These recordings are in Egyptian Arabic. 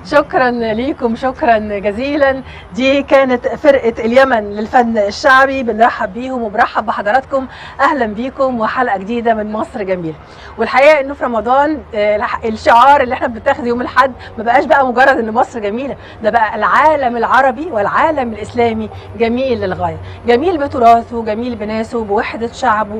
شكرا ليكم شكرا جزيلا دي كانت فرقة اليمن للفن الشعبي بنرحب بيهم وبرحب بحضراتكم أهلا بيكم وحلقة جديدة من مصر جميلة والحقيقة إنه في رمضان آه، الشعار اللي احنا بنتاخده يوم الحد ما بقاش بقى مجرد إن مصر جميلة ده بقى العالم العربي والعالم الإسلامي جميل للغاية جميل بتراثه جميل بناسه بوحدة شعبه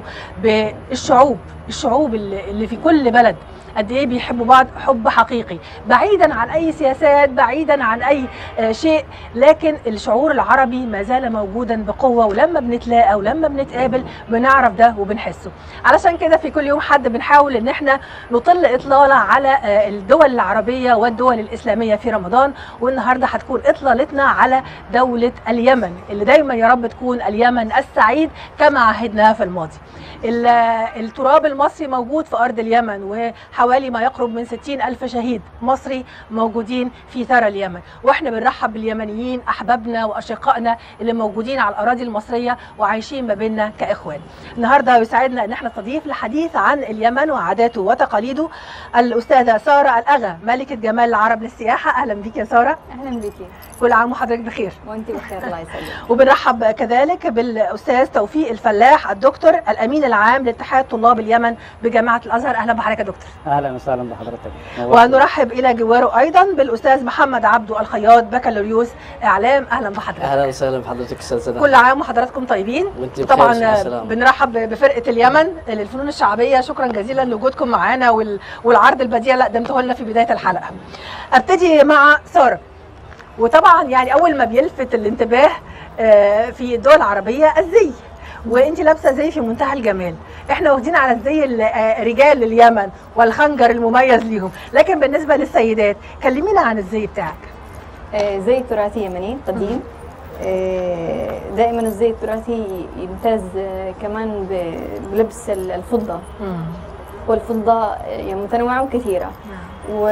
بالشعوب الشعوب اللي اللي في كل بلد قد ايه بيحبوا بعض حب حقيقي بعيدا عن اي سياسات بعيدا عن اي آه، شيء لكن الشعور العربي ما زال موجودا بقوه ولما بنتلاقى ولما بنتقابل بنعرف ده وبنحسه علشان كده في كل يوم حد بنحاول ان احنا نطل اطلاله على آه، الدول العربيه والدول الاسلاميه في رمضان والنهارده هتكون اطلالتنا على دوله اليمن اللي دايما يا رب تكون اليمن السعيد كما عهدنا في الماضي ال- التراب المصري موجود في أرض اليمن وحوالي ما يقرب من 60 ألف شهيد مصري موجودين في ثرى اليمن وإحنا بنرحب باليمنيين أحبابنا وأشقائنا اللي موجودين على الأراضي المصرية وعايشين ما بيننا كإخوان النهاردة يسعدنا أن احنا نستضيف الحديث عن اليمن وعاداته وتقاليده الأستاذة سارة الأغا ملكة جمال العرب للسياحة أهلا بك يا سارة اهلا بيكي كل عام وحضرتك بخير وانت بخير الله يسعدك وبنرحب كذلك بالاستاذ توفيق الفلاح الدكتور الامين العام لاتحاد طلاب اليمن بجامعه الازهر اهلا بحضرتك يا دكتور اهلا وسهلا بحضرتك ونرحب الى جواره ايضا بالاستاذ محمد عبده الخياط بكالوريوس اعلام اهلا بحضرتك اهلا وسهلا بحضرتك استاذ سنة كل عام وحضراتكم طيبين وانت بخير طبعا مع السلامة. بنرحب بفرقه اليمن للفنون الشعبيه شكرا جزيلا لوجودكم معانا وال- والعرض البديع اللي قدمته لنا في بدايه الحلقه ابتدي مع ساره وطبعا يعني اول ما بيلفت الانتباه آه، في الدول العربيه الزي وانت لابسه زي في منتهى الجمال احنا واخدين على الزي ال- آه، رجال اليمن والخنجر المميز ليهم لكن بالنسبه للسيدات كلمينا عن الزي بتاعك آه، زي تراثي يمني قديم آه، دائما الزي التراثي يمتاز آه، كمان ب- بلبس ال- الفضة والفضة آه، يعني متنوعة وكثيرة و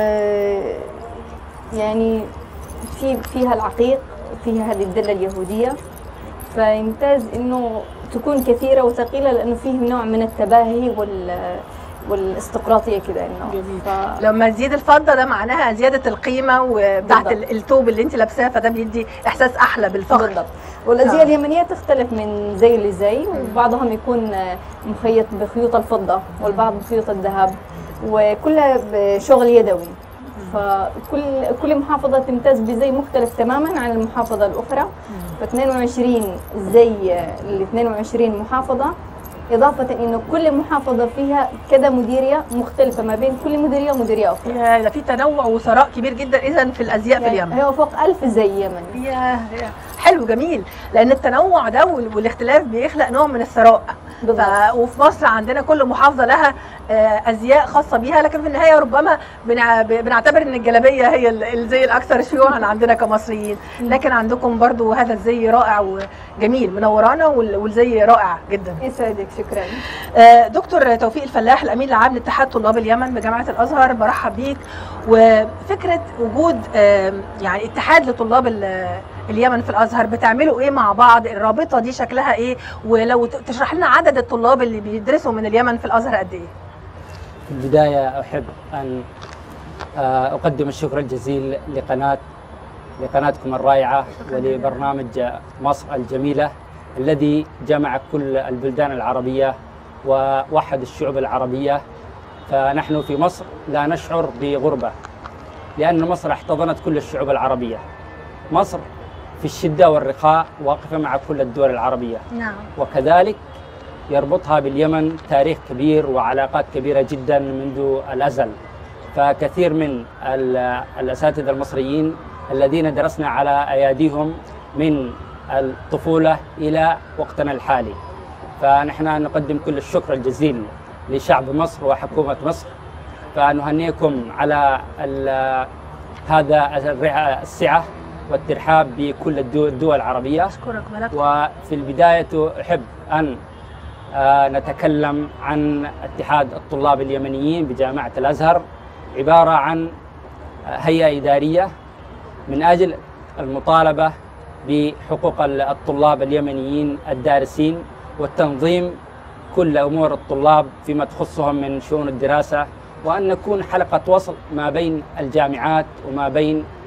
يعني في فيها العقيق فيها هذه الدلة اليهودية فيمتاز انه تكون كثيرة وثقيلة لانه فيه نوع من التباهي وال والاستقراطية كده انه جميل. ف... لما تزيد الفضه ده معناها زياده القيمه وبتاعت بالضبط. ال- الثوب اللي انت لابساه فده بيدي احساس احلى بالفخر بالضبط والازياء آه. اليمنيه تختلف من زي لزي وبعضهم يكون آه، مخيط بخيوط الفضه والبعض بخيوط الذهب وكلها بشغل يدوي فكل كل محافظه تمتاز بزي مختلف تماما عن المحافظه الاخرى ف 22 زي ل 22 محافظه إضافة إنه كل محافظة فيها كذا مديرية مختلفة ما بين كل مديرية ومديرية أخرى يا ده في تنوع وثراء كبير جدا اذا في الازياء في اليمن هو فوق ألف زي يمني يا يا حلو جميل لان التنوع ده وال- والاختلاف بيخلق نوع من الثراء ف... بالضبط. وفي مصر عندنا كل محافظه لها آه، ازياء خاصه بيها لكن في النهايه ربما بنع... ب- بنعتبر ان الجلابيه هي ال- الزي الاكثر شيوعا عندنا كمصريين لكن عندكم برضو هذا الزي رائع وجميل منورانا وال... والزي رائع جدا يسعدك شكرا آه، دكتور توفيق الفلاح الامين العام لاتحاد طلاب اليمن بجامعه الازهر برحب بيك وفكره وجود آه، يعني اتحاد لطلاب ال- اليمن في الازهر بتعملوا ايه مع بعض الرابطه دي شكلها ايه ولو ت- تشرح لنا عدد الطلاب اللي بيدرسوا من اليمن في الازهر قد ايه في البدايه احب ان آه، اقدم الشكر الجزيل لقناه لقناتكم الرائعه ولبرنامج مصر الجميله الذي جمع كل البلدان العربيه ووحد الشعوب العربيه فنحن في مصر لا نشعر بغربه لان مصر احتضنت كل الشعوب العربيه مصر في الشده والرخاء واقفه مع كل الدول العربيه نعم وكذلك يربطها باليمن تاريخ كبير وعلاقات كبيرة جدا منذ الأزل فكثير من ال- الأساتذة المصريين الذين درسنا على أياديهم من الطفولة إلى وقتنا الحالي فنحن نقدم كل الشكر الجزيل لشعب مصر وحكومة مصر فنهنئكم على ال- هذا الرع- السعة والترحاب بكل الدول الدول العربية اشكرك ملك وفي البداية أحب أن آه، نتكلم عن اتحاد الطلاب اليمنيين بجامعة الأزهر عبارة عن آه، هيئة إدارية من أجل المطالبة بحقوق ال- الطلاب اليمنيين الدارسين والتنظيم كل أمور الطلاب فيما تخصهم من شؤون الدراسة وأن نكون حلقة وصل ما بين الجامعات وما بين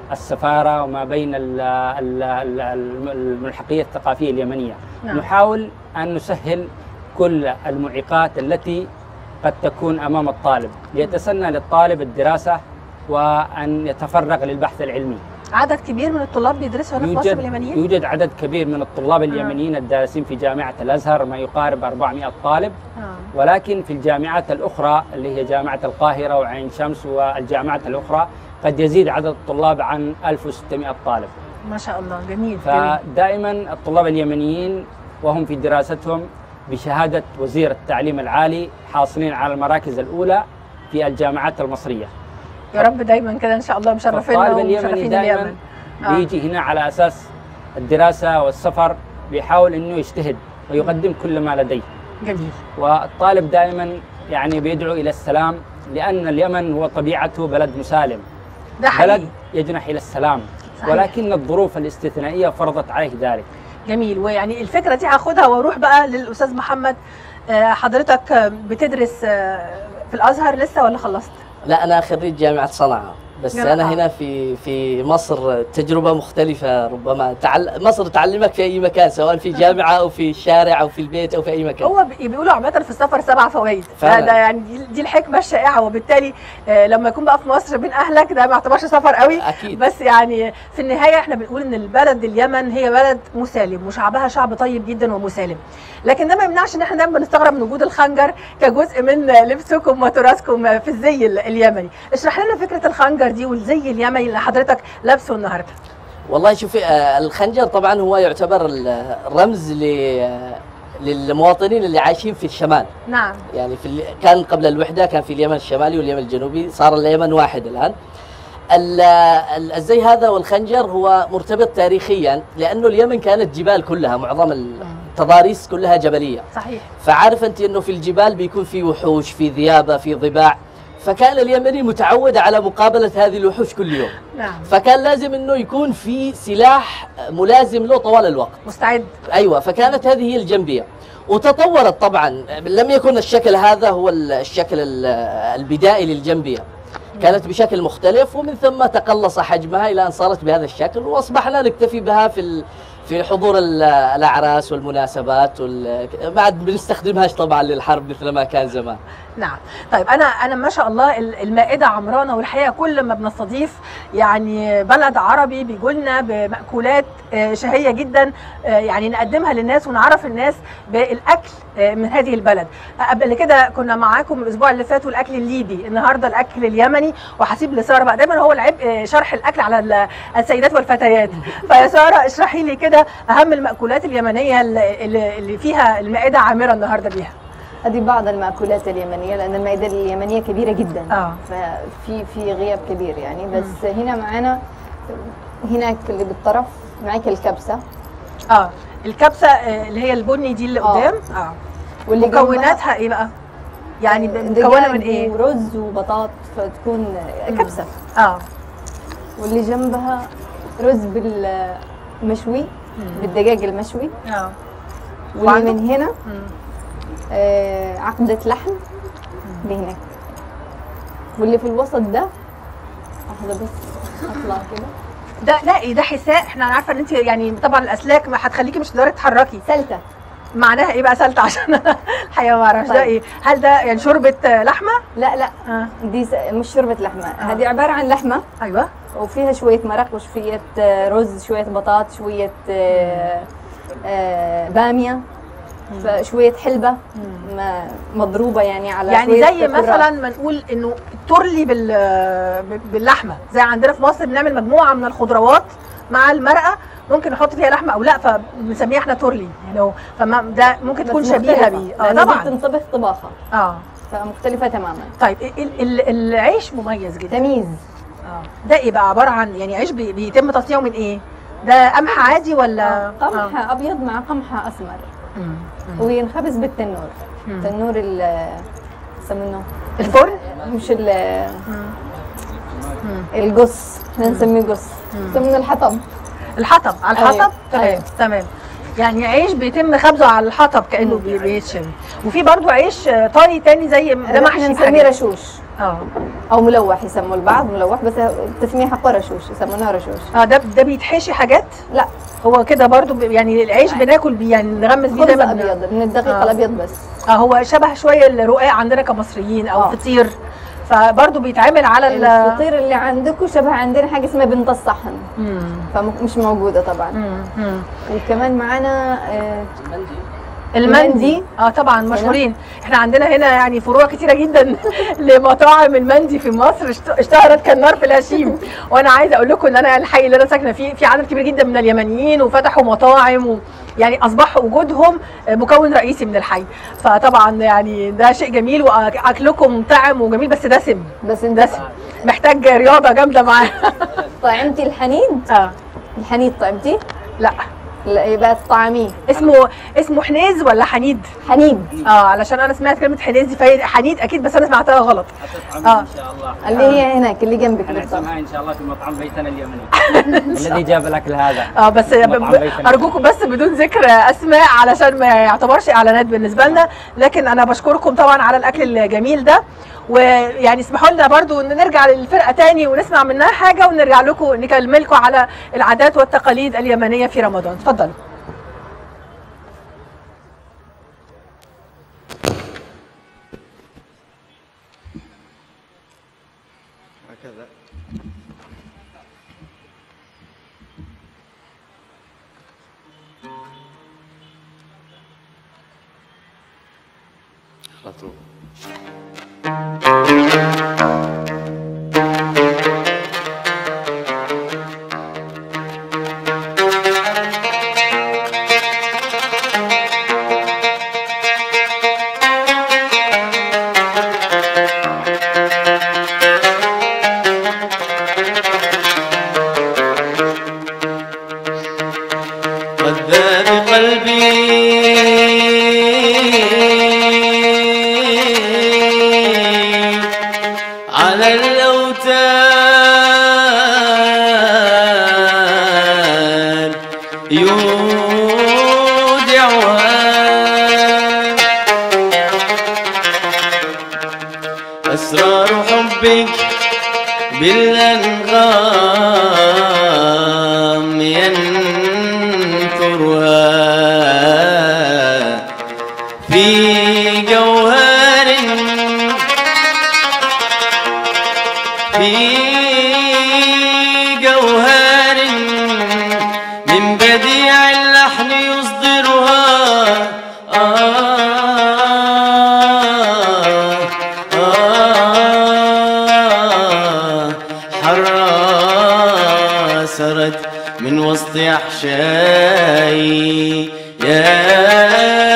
السفاره وما بين ال- ال- ال- ال- الملحقيه الثقافيه اليمنيه نعم. نحاول ان نسهل كل المعيقات التي قد تكون امام الطالب ليتسنى للطالب الدراسه وان يتفرغ للبحث العلمي عدد كبير من الطلاب بيدرسوا هنا في مصر يوجد باليمنيين يوجد عدد كبير من الطلاب اليمنيين الدارسين في جامعه الازهر ما يقارب 400 طالب آه. ولكن في الجامعات الأخرى اللي هي جامعة القاهرة وعين شمس والجامعات الأخرى قد يزيد عدد الطلاب عن 1600 طالب ما شاء الله جميل جميل. فدائما الطلاب اليمنيين وهم في دراستهم بشهادة وزير التعليم العالي حاصلين على المراكز الأولى في الجامعات المصرية يا رب دايما كده ان شاء الله مشرفينا الطالب اليمني ومشرفين دائما اليمن آه. بيجي هنا على أساس الدراسة والسفر بيحاول أنه يجتهد ويقدم كل ما لديه جميل والطالب دائما يعني بيدعو الى السلام لان اليمن هو طبيعته بلد مسالم ده حقيقي بلد يجنح الى السلام صحيح. ولكن الظروف الاستثنائيه فرضت عليه ذلك جميل ويعني الفكره دي هاخدها واروح بقى للاستاذ محمد آه، حضرتك آه، بتدرس آه، في الازهر لسه ولا خلصت؟ لا انا خريج جامعه صنعاء بس جامعة. انا هنا في في مصر تجربه مختلفه ربما تعل... مصر تعلمك في اي مكان سواء في جامعه او في الشارع او في البيت او في اي مكان هو بي- بيقولوا عامه في السفر سبع فوائد فعلا. فده يعني دي, دي الحكمه الشائعه وبالتالي آه، لما يكون بقى في مصر بين اهلك ده ما يعتبرش سفر قوي اكيد بس يعني في النهايه احنا بنقول ان البلد اليمن هي بلد مسالم وشعبها شعب طيب جدا ومسالم لكن ده ما يمنعش ان احنا دايما بنستغرب من وجود الخنجر كجزء من لبسكم وتراثكم في الزي ال- اليمني اشرح لنا فكره الخنجر دي والزي اليمني اللي حضرتك لابسه النهارده والله شوفي آه، الخنجر طبعا هو يعتبر ال- الرمز ل... للمواطنين اللي عايشين في الشمال نعم يعني في ال... كان قبل الوحده كان في اليمن الشمالي واليمن الجنوبي صار اليمن واحد الان ال- ال- الزي هذا والخنجر هو مرتبط تاريخيا لانه اليمن كانت جبال كلها معظم التضاريس كلها جبليه صحيح فعارف انت انه في الجبال بيكون في وحوش في ذيابه في ضباع فكان اليمني متعود على مقابله هذه الوحوش كل يوم نعم فكان لازم انه يكون في سلاح ملازم له طوال الوقت مستعد ايوه فكانت هذه هي الجنبيه وتطورت طبعا لم يكن الشكل هذا هو الشكل ال- البدائي للجنبيه كانت بشكل مختلف ومن ثم تقلص حجمها الى ان صارت بهذا الشكل واصبحنا نكتفي بها في ال- في حضور ال- الاعراس والمناسبات وال... ما عاد بنستخدمهاش طبعا للحرب مثل ما كان زمان نعم طيب انا انا ما شاء الله ال- المائده عمرانه والحقيقه كل ما بنستضيف يعني بلد عربي بيجوا لنا بمأكولات آه، شهيه جدا آه، يعني نقدمها للناس ونعرف الناس بالاكل آه، من هذه البلد قبل كده كنا معاكم الاسبوع اللي فات والاكل الليبي النهارده الاكل اليمني وهسيب لساره بقى دايما هو العبء آه، شرح الاكل على ال- السيدات والفتيات فيا ساره اشرحي لي كده اهم المأكولات اليمنيه اللي- اللي اللي فيها المائده عامره النهارده بيها هذه بعض المأكولات اليمنية لأن المائدة اليمنية كبيرة جدا آه. ففي في غياب كبير يعني بس هنا معنا هناك اللي بالطرف معك الكبسة اه الكبسه آه، اللي هي البني دي اللي آه. قدام اه واللي جنبها مكوناتها ايه بقى؟ يعني ب- دجاج مكونه من ايه؟ ورز وبطاط فتكون كبسة اه واللي جنبها رز بالمشوي بالدجاج المشوي اه واللي وعنده؟ من هنا مم. آه عقدة لحم اللي هناك واللي في الوسط ده لحظة بس اطلع كده ده لا ايه ده حساء احنا عارفه ان انت يعني طبعا الاسلاك ما هتخليكي مش تقدري تتحركي سلتة معناها ايه بقى سلت عشان أنا الحقيقه ما اعرفش ده طيب. ايه هل ده يعني شوربه آه، لحمه؟ لا لا اه دي س... مش شوربة لحمة هذه عبارة عن لحمة ايوه وفيها شوية مرق وشوية آه، رز شوية بطاط شوية آه، آه، بامية فشوية حلبة ما- مضروبة يعني على يعني شوية زي كرات. مثلا ما نقول انه الترلي بال باللحمه زي عندنا في مصر بنعمل مجموعه من الخضروات مع المرقه ممكن نحط فيها لحمه او لا فبنسميها احنا ترلي يعني هو فما ده ممكن بس تكون شبيهه مختلفة، بيه اه لأنه دي طبعا بتنطبخ طباخة اه فمختلفة تماما طيب ال- ال- العيش مميز جدا تمييز اه ده ايه بقى عباره عن يعني عيش بي- بيتم تصنيعه من ايه ده قمح عادي ولا قمح ابيض مع قمح اسمر مم. مم. وينخبز بالتنور مم. تنور ال يسمونه الفرن مش ال مم. القص احنا نسميه قص يسمونه الحطب الحطب على أيوة. الحطب تمام أيوة. تمام يعني عيش بيتم خبزه على الحطب كانه بي- بيتشوي وفي برضو عيش آه، طري تاني زي ده ده محشي احنا نسميه بحاجة. رشوش اه او ملوح يسموه البعض ملوح بس التسميه حقه رشوش يسمونه رشوش اه ده ده بيتحشي حاجات لا هو كده برضو ب- يعني العيش بناكل بيه يعني نغمس بيه خبز دايما ابيض من الدقيق آه. الابيض بس اه هو شبه شويه الرقاق عندنا كمصريين او آه. فطير فبرضه بيتعمل على ال الفطير اللي عندكم شبه عندنا حاجه اسمها بنت الصحن مم. فمش موجوده طبعا مم. مم. وكمان معانا آه، المندي المندي. اه طبعا مشهورين احنا عندنا هنا يعني فروع كتيره جدا لمطاعم المندي في مصر اشت- اشتهرت كالنار في الهشيم وانا عايزه اقول لكم ان انا الحي اللي انا ساكنه فيه في عدد كبير جدا من اليمنيين وفتحوا مطاعم و يعني اصبح وجودهم مكون رئيسي من الحي فطبعا يعني ده شيء جميل واكلكم طعم وجميل بس دسم بس انت دسم محتاج رياضه جامده معاه طعمتي الحنيد اه الحنيد طعمتي لا لا يبقى تطعميه اسمه اسمه حنيز ولا حنيد حنيد اه علشان انا سمعت كلمه حنيز دي فهي حنيد اكيد بس انا سمعتها غلط حتطعمي آه. ان شاء الله اللي هي هناك اللي جنبك انا بالضبط اعزمها ان شاء الله في مطعم بيتنا اليمني الذي جاب الاكل هذا اه بس ب- مطعم ب- بيتنا. ارجوكم بس بدون ذكر اسماء علشان ما يعتبرش اعلانات بالنسبه لنا لكن انا بشكركم طبعا على الاكل الجميل ده ويعني اسمحوا لنا برضو ان نرجع للفرقه تاني ونسمع منها حاجه ونرجع لكم نكملكم على العادات والتقاليد اليمنيه في رمضان اتفضلوا هكذا خطوة. قد ذاب قلبي على الأوتار يودعها أسرار حبك بالأنغام ينثرها في جوهر في جوهر من بديع اللحن يصدرها آه آه حرا سرت من وسط أحشائي يا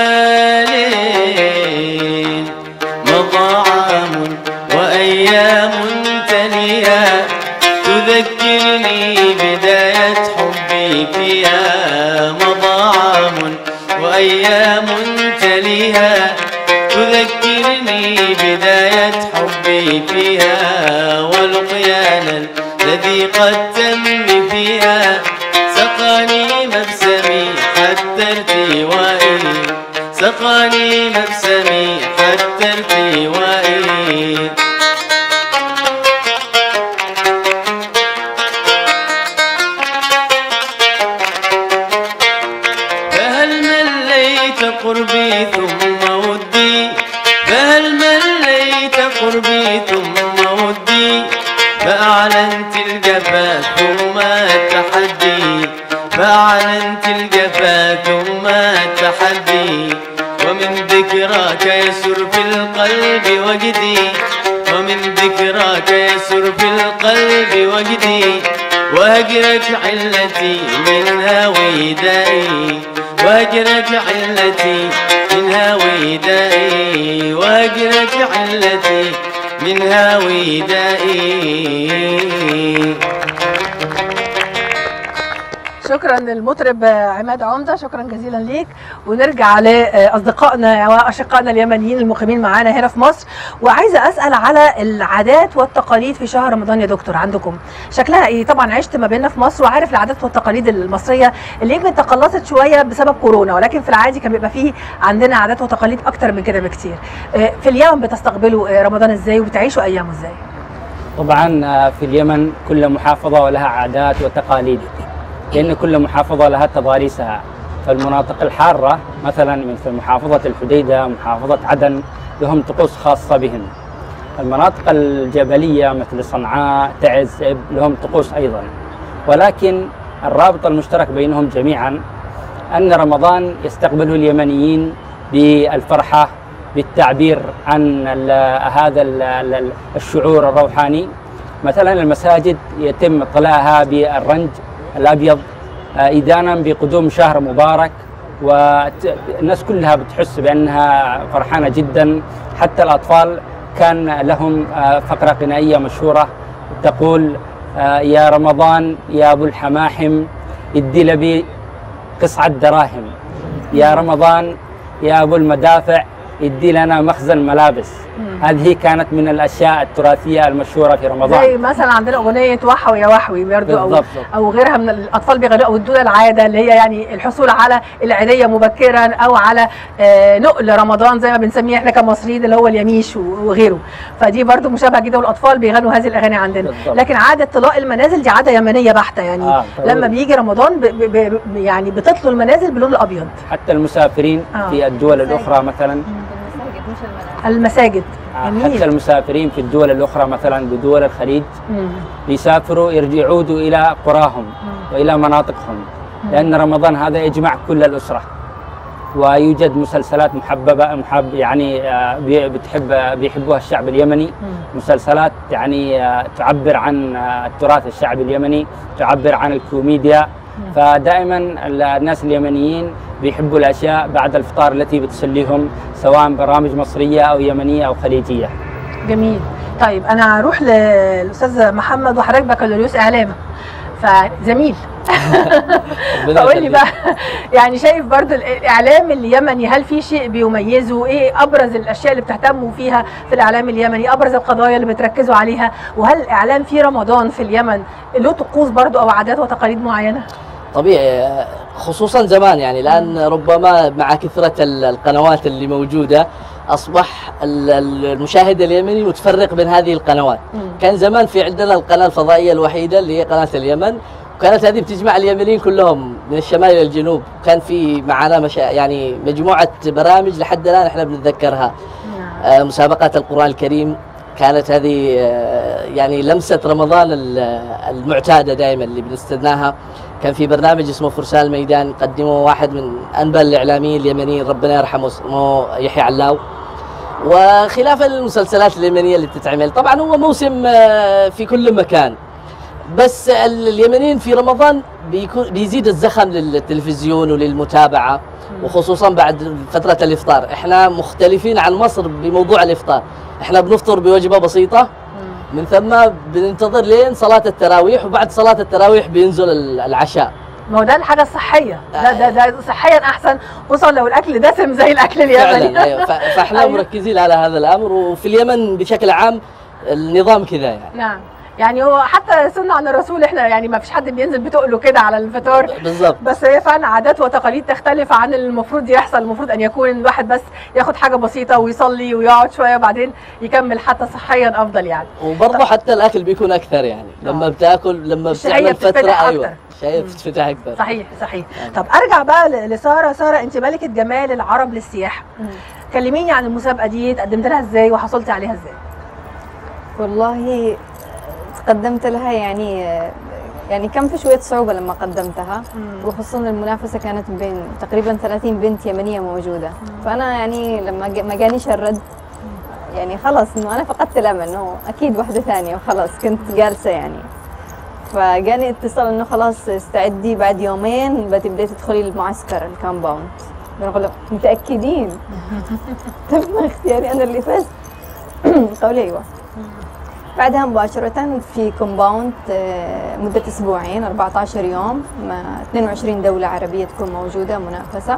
ليل مطاعم وأيام تليها تذكرني بداية حبي فيها مطاعم وأيام تليها تذكرني بداية حبي فيها ولقيانا الذي قد تم فيها سقاني مبسمي حتى ارتوائي سقاني مبسمي حتى ارتوائي فهل مليت قربي ثم ودي فهل مليت قربي ثم ودي فأعلنت الجفا ثم التحدي فأعلنت الجفا ثم التحدي ومن ذكراك يسر في القلب وجدي ومن ذكراك يسر في القلب وجدي وهجرك علتي منها ودائي وهجرك علتي منها ودائي وهجرك علتي منها ودائي شكرا للمطرب عماد عمده شكرا جزيلا ليك ونرجع لاصدقائنا واشقائنا اليمنيين المقيمين معانا هنا في مصر وعايزه اسال على العادات والتقاليد في شهر رمضان يا دكتور عندكم شكلها ايه طبعا عشت ما بيننا في مصر وعارف العادات والتقاليد المصريه اللي يمكن تقلصت شويه بسبب كورونا ولكن في العادي كان بيبقى فيه عندنا عادات وتقاليد اكتر من كده بكتير آه، في اليمن بتستقبلوا آه، رمضان ازاي وبتعيشوا ايامه ازاي طبعا آه، في اليمن كل محافظة ولها عادات وتقاليد لأن كل محافظة لها تضاريسها فالمناطق الحارة مثلا مثل محافظة الحديدة محافظة عدن لهم طقوس خاصة بهم المناطق الجبلية مثل صنعاء تعز إب لهم طقوس أيضا ولكن الرابط المشترك بينهم جميعا أن رمضان يستقبله اليمنيين بالفرحة بالتعبير عن ال هذا ال ال الشعور الروحاني مثلا المساجد يتم طلاها بالرنج الأبيض آه، إدانا بقدوم شهر مبارك والناس كلها بتحس بأنها فرحانة جدا حتى الأطفال كان لهم آه، فقرة غنائية مشهورة تقول آه، يا رمضان يا أبو الحماحم ادي لبي قصعة دراهم يا رمضان يا أبو المدافع ادي لنا مخزن ملابس هذه كانت من الأشياء التراثية المشهورة في رمضان زي مثلا عندنا اغنيه وحوي يا وحوي برضو او بالضبط. او غيرها من الاطفال بيغنوا او ادونا العاده اللي هي يعني الحصول على العيديه مبكرا او على آه، نقل رمضان زي ما بنسميه احنا كمصريين اللي هو اليميش و- وغيره فدي برضو مشابهه جدا والاطفال بيغنوا هذه الاغاني عندنا بالضبط. لكن عاده طلاق المنازل دي عاده يمنيه بحته يعني آه، طبعاً. لما بيجي رمضان ب ب ب يعني بتطلوا المنازل باللون الابيض حتى المسافرين آه. في الدول الأخرى مثلا المساجد مش المنازل المساجد آه، جميل حتى المسافرين في الدول الأخرى مثلا بدول الخليج مم. بيسافروا يرجعوا يعودوا إلى قراهم وإلى مناطقهم لأن رمضان هذا يجمع كل الأسرة ويوجد مسلسلات محببة محب يعني آه، بي- بتحب بيحبوها الشعب اليمني مسلسلات يعني آه، تعبر عن آه، التراث الشعبي اليمني تعبر عن الكوميديا فدائما ال- الناس اليمنيين بيحبوا الأشياء بعد الفطار التي بتسليهم سواء برامج مصرية أو يمنية أو خليجية جميل طيب انا هروح للاستاذ محمد وحضرتك بكالوريوس اعلام فزميل ربنا فقول لي يخليك. بقى يعني شايف برضو الاعلام اليمني هل في شيء بيميزه ايه ابرز الاشياء اللي بتهتموا فيها في الاعلام اليمني ابرز القضايا اللي بتركزوا عليها وهل الاعلام في رمضان في اليمن له طقوس برضو او عادات وتقاليد معينه طبيعي خصوصا زمان يعني لان ربما مع كثره ال- القنوات اللي موجوده اصبح ال- ال- المشاهد اليمني متفرق بين هذه القنوات مم. كان زمان في عندنا القناه الفضائيه الوحيده اللي هي قناه اليمن وكانت هذه بتجمع اليمنيين كلهم من الشمال الى الجنوب كان في معنا مشا يعني مجموعه برامج لحد الان احنا بنتذكرها آه، مسابقات القرآن الكريم كانت هذه آه، يعني لمسة رمضان ال- المعتادة دائما اللي بنستناها كان في برنامج اسمه فرسان الميدان قدمه واحد من أنبل الإعلاميين اليمنيين ربنا يرحمه اسمه يحيى علاو وخلاف المسلسلات اليمنية اللي بتتعمل طبعا هو موسم آه، في كل مكان بس ال- اليمنيين في رمضان بيكون بيزيد الزخم للتلفزيون وللمتابعة وخصوصا بعد فترة الإفطار احنا مختلفين عن مصر بموضوع الإفطار احنا بنفطر بوجبة بسيطة من ثم بننتظر لين صلاة التراويح وبعد صلاة التراويح بينزل ال- العشاء ما هو ده الحاجه الصحيه ده ده ده صحيا احسن خصوصا لو الاكل دسم زي الاكل اليمني فعلا أيوة. ف- فاحنا أيوة. مركزين على هذا الأمر وفي اليمن بشكل عام النظام كذا يعني نعم يعني هو حتى سنة عن الرسول احنا يعني ما فيش حد بينزل بتقله كده على الفطار بالضبط بس هي فعلا عادات وتقاليد تختلف عن المفروض يحصل المفروض ان يكون الواحد بس ياخد حاجه بسيطه ويصلي ويقعد شويه وبعدين يكمل حتى صحيا افضل يعني وبرضه حتى الأكل بيكون أكثر يعني لما آه. بتاكل لما الشهية بتعمل فترة بتتفتح أيوة أكتر. الشهية مم. بتتفتح أكثر صحيح صحيح طب ارجع بقى ل- لساره ساره انت ملكه جمال العرب للسياحه كلميني عن المسابقه دي قدمت لها ازاي وحصلتي عليها ازاي والله تقدمت لها يعني يعني كان في شوية صعوبة لما قدمتها وخصوصا المنافسة كانت بين تقريبا 30 بنت يمنية موجودة فأنا يعني لما جا- ما جانيش الرد يعني خلاص إنه أنا فقدت الأمل إنه أكيد واحدة ثانية وخلاص كنت جالسة يعني فجاني اتصال إنه خلاص استعدي بعد يومين بتبدأي تدخلي المعسكر الكامباوند بنقول لهم متأكدين تم اختياري أنا اللي فزت قولي أيوه بعدها مباشرة في كومباوند آه، مدة أسبوعين 14 يوم مع 22 دولة عربية تكون موجودة منافسة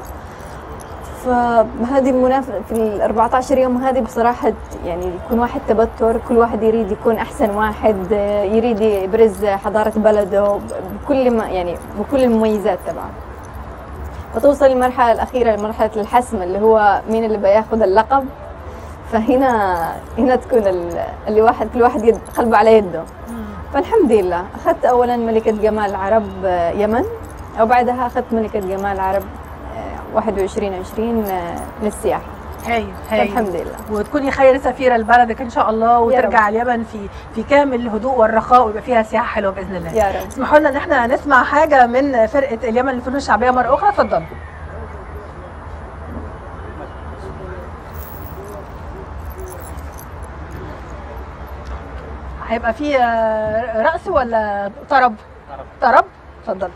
فهذه المنافسة في ال 14 يوم هذه بصراحة يعني يكون واحد تبتر كل واحد يريد يكون أحسن واحد آه، يريد يبرز حضارة بلده بكل ما يعني بكل المميزات تبعه فتوصل المرحلة الأخيرة لمرحلة الحسم اللي هو مين اللي بياخذ اللقب فهنا هنا تكون ال- اللي واحد كل واحد يد قلبه على يده فالحمد لله أخذت أولا ملكة جمال العرب آه، يمن وبعدها أخذت ملكة جمال العرب آه، 21 20 آه، للسياحة هايل هايل فالحمد لله وتكوني خير سفيره لبلدك ان شاء الله وترجع اليمن في في كامل الهدوء والرخاء ويبقى فيها سياحه حلوه باذن الله يا رب اسمحوا لنا ان احنا نسمع حاجه من فرقه اليمن للفنون الشعبيه مره اخرى اتفضلوا هيبقى في آه، رقص ولا طرب؟ طرب اتفضل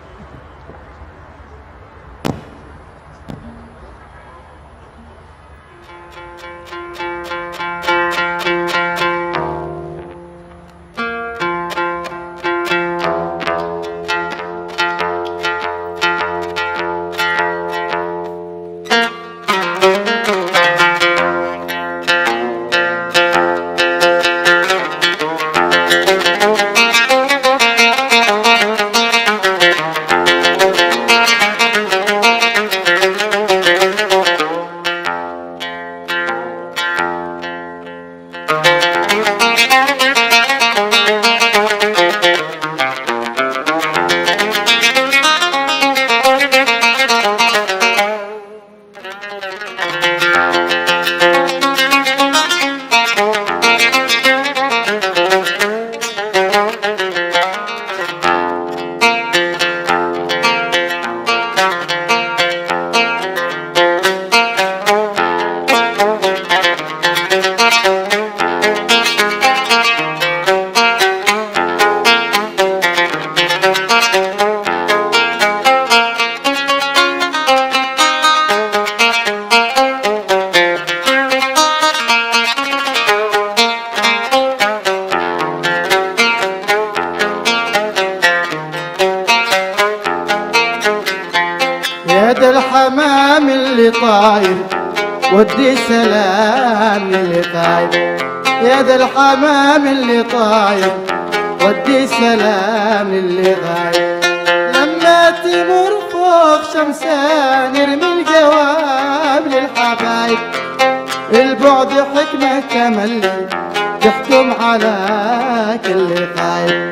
يا ده الحمام اللي طاير ودي سلام للي طاير يا ده الحمام اللي طاير ودي سلام للي غايب لما تمر فوق شمسان ارمي الجواب للحبايب البعد حكمة تملي تحكم على كل خايب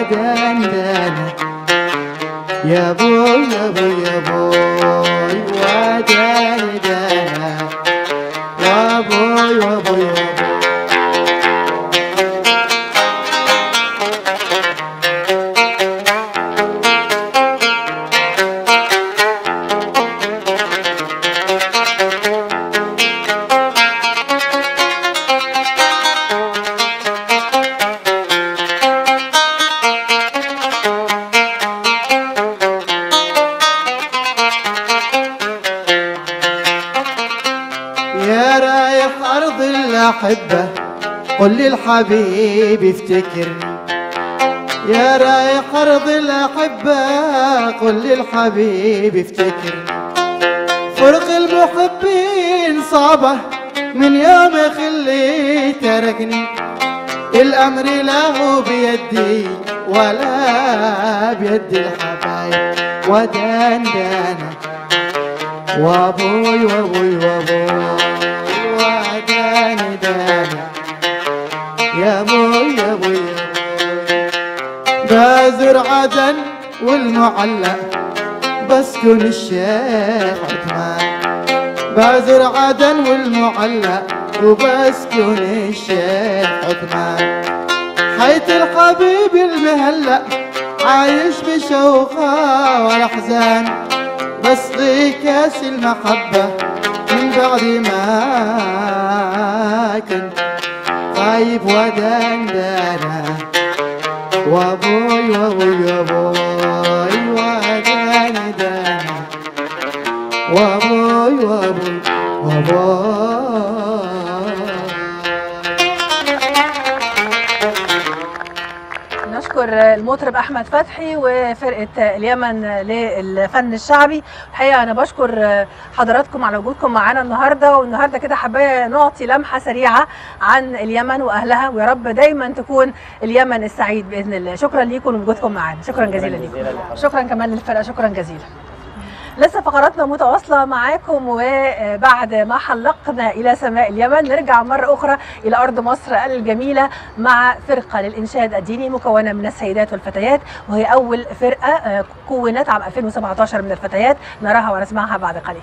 ودندنك يا بوي يا بوي يا بوي وداني دانا يا بوي يا بوي يا بوي يا رايح أرض الأحبة قل للحبيب افتكرني يا رايح أرض الأحبة قل للحبيب افتكرني فرق المحبين صعبة من يوم خلي تركني الأمر له بيدي ولا بيد الحبايب ودندنك وابوي وابوي وابوي وداني داني يا ابوي يا ابوي يا ابوي بازر عدن والمعلق بسكن الشيخ عثمان بازر عدن والمعلق وبسكن الشيخ عثمان حيث الحبيب المهلأ عايش بشوقه والاحزان بسقي كاس المحبة من بعد ما كنت غايب ودندنا وابوي وابوي وابوي وداني دانا وابوي وابوي وابوي المطرب احمد فتحي وفرقه اليمن للفن الشعبي الحقيقه انا بشكر حضراتكم على وجودكم معانا النهارده والنهارده كده حابه نعطي لمحه سريعه عن اليمن واهلها ويا رب دايما تكون اليمن السعيد باذن الله شكرا ليكم وجودكم معانا شكرا جزيلا ليكم شكرا كمان للفرقه شكرا جزيلا لسه فقراتنا متواصلة معاكم وبعد ما حلقنا إلى سماء اليمن نرجع مرة أخرى إلى أرض مصر الجميلة مع فرقة للإنشاد الديني مكونة من السيدات والفتيات وهي أول فرقة آه، كونت عام 2017 من الفتيات نراها ونسمعها بعد قليل